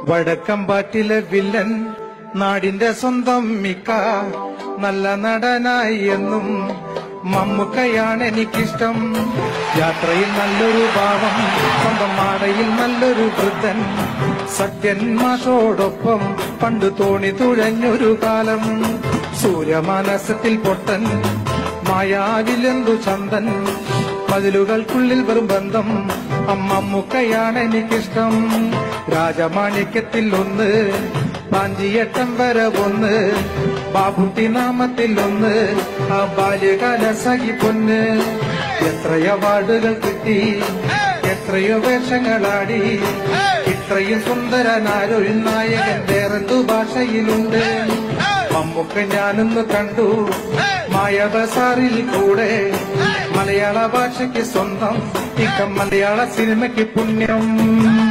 വടക്കമ്പാറ്റിലെ villain നാടിന്റെ സ്വന്തം മിക്ക നല്ല നടനായി എന്നും മമ്മൂക്കയാണ് എനിക്കിഷ്ടം യാത്രയിൽ നല്ലൊരു ഭാവം സ്വന്തം മാടയിൽ നല്ലൊരു വൃദ്ധൻ സത്യൻ മാഷോടൊപ്പം പണ്ട് തോണി തുഴഞ്ഞൊരു കാലം സൂര്യമാനസത്തിൽ പൊട്ടൻ മായാവിലെന്തു ചന്തൻ മതിലുകൾക്കുള്ളിൽ വെറും ബന്ധം അമ്മമ്മൂക്കയാണ് എനിക്കിഷ്ടം രാജമാണിക്യത്തിൽ ഒന്ന് പാഞ്ചിയട്ടം വരെ ഒന്ന് ബാബുട്ടി നാമത്തിൽ ഒന്ന് ആ ബാല്യകാല സഖി പൊന്ന് എത്രയോ അവാർഡുകൾ കിട്ടി എത്രയോ വേഷങ്ങളാടി ഇത്രയും സുന്ദരനാരൊരു നായകൻ വേറെന്തു ഭാഷയിലുണ്ട് മമ്മൂക്ക ഞാനൊന്ന് കണ്ടു മായ ബസാറിൽ കൂടെ മലയാള ഭാഷയ്ക്ക് സ്വന്തം ഇക്കം മലയാള സിനിമയ്ക്ക് പുണ്യം